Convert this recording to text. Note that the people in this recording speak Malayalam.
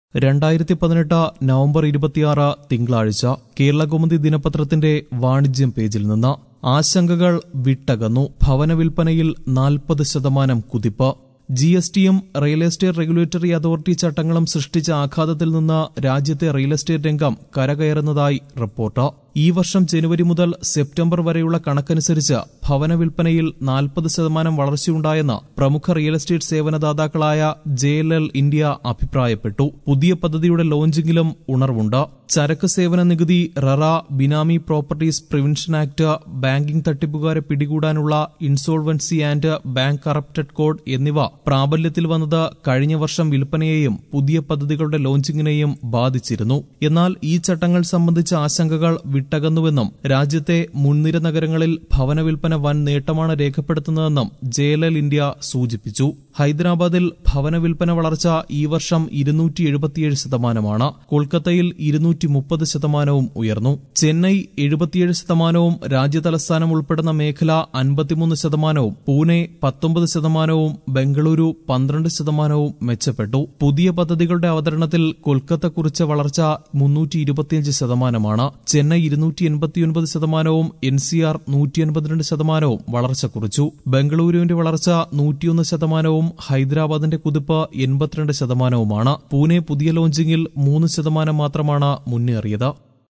രണ്ടായിരത്തി പതിനെട്ട് നവംബർ ഇരുപത്തിയാറ് തിങ്കളാഴ്ച കേരളകൗമുദി ദിനപത്രത്തിന്റെ വാണിജ്യം പേജിൽ നിന്ന് ആശങ്കകൾ വിട്ടകന്നു ഭവന വിൽപ്പനയിൽ നാൽപ്പത് ശതമാനം കുതിപ്പ് ജി എസ് ടിയും റിയൽ എസ്റ്റേറ്റ് റെഗുലേറ്ററി അതോറിറ്റി ചട്ടങ്ങളും സൃഷ്ടിച്ച ആഘാതത്തിൽ നിന്ന് രാജ്യത്തെ റിയൽ എസ്റ്റേറ്റ് രംഗം കരകയറുന്നതായി റിപ്പോർട്ട് ഈ വർഷം ജനുവരി മുതൽ സെപ്റ്റംബർ വരെയുള്ള കണക്കനുസരിച്ച് ഭവന വിൽപ്പനയിൽ നാൽപ്പത് ശതമാനം വളർച്ചയുണ്ടായെന്ന് പ്രമുഖ റിയൽ എസ്റ്റേറ്റ് സേവനദാതാക്കളായ ജെ എൽ എൽ ഇന്ത്യ അഭിപ്രായപ്പെട്ടു പുതിയ പദ്ധതിയുടെ ലോഞ്ചിങ്ങിലും ഉണർവുണ്ട് ചരക്ക് സേവന നികുതി ററ benami properties prevention act banking തട്ടിപ്പുകാരെ പിടികൂടാനുള്ള insolvency and bank corrupted code എന്നിവ പ്രാബല്യത്തിൽ വന്നത് കഴിഞ്ഞ വർഷം വിൽപ്പനയെയും പുതിയ പദ്ധതികളുടെ ലോഞ്ചിങ്ങിനെയും ബാധിച്ചിരുന്നു എന്നാൽ ഈ ചട്ടങ്ങൾ സംബന്ധിച്ച ആശങ്കകൾ വിട്ടകന്നുവെന്നും രാജ്യത്തെ മുൻനിര നഗരങ്ങളിൽ ഭവന വിൽപ്പന വൻ നേട്ടമാണ് രേഖപ്പെടുത്തുന്നതെന്നും ജെ എൽ എൽ ഇന്ത്യ സൂചിപ്പിച്ചു ഹൈദരാബാദിൽ ഭവന വിൽപ്പന വളർച്ച ഈ വർഷം ഇരുന്നൂറ്റി എഴുപത്തിയേഴ് ശതമാനമാണ് കൊൽക്കത്തയിൽ ഇരുന്നൂറ്റി മുപ്പത് ശതമാനവും ഉയർന്നു ചെന്നൈ എഴുപത്തിയേഴ് ശതമാനവും രാജ്യതലസ്ഥാനം ഉൾപ്പെടുന്ന മേഖല അൻപത്തിമൂന്ന് ശതമാനവും പൂനെ പത്തൊമ്പത് ശതമാനവും ബംഗളൂരു പന്ത്രണ്ട് ശതമാനവും മെച്ചപ്പെട്ടു പുതിയ പദ്ധതികളുടെ അവതരണത്തിൽ കൊൽക്കത്ത കുറിച്ച വളർച്ച മുന്നൂറ്റി ഇരുപത്തിയഞ്ച് ശതമാനമാണ് ചെന്നൈ ഇരുന്നൂറ്റി എൺപത്തിയൊൻപത് ശതമാനവും എൻ സി ആർ നൂറ്റി എൺപത്തിരണ്ട് ശതമാനവും വളർച്ച കുറിച്ചു ബംഗളൂരുവിന്റെ വളർച്ച നൂറ്റിയൊന്ന് ശതമാനവും ഹൈദരാബാദിന്റെ കുതിപ്പ് എൺപത്തിരണ്ട് ശതമാനവുമാണ് പൂനെ പുതിയ ലോഞ്ചിങ്ങിൽ മൂന്ന് ശതമാനം മാത്രമാണ് മുന്നേറിയത്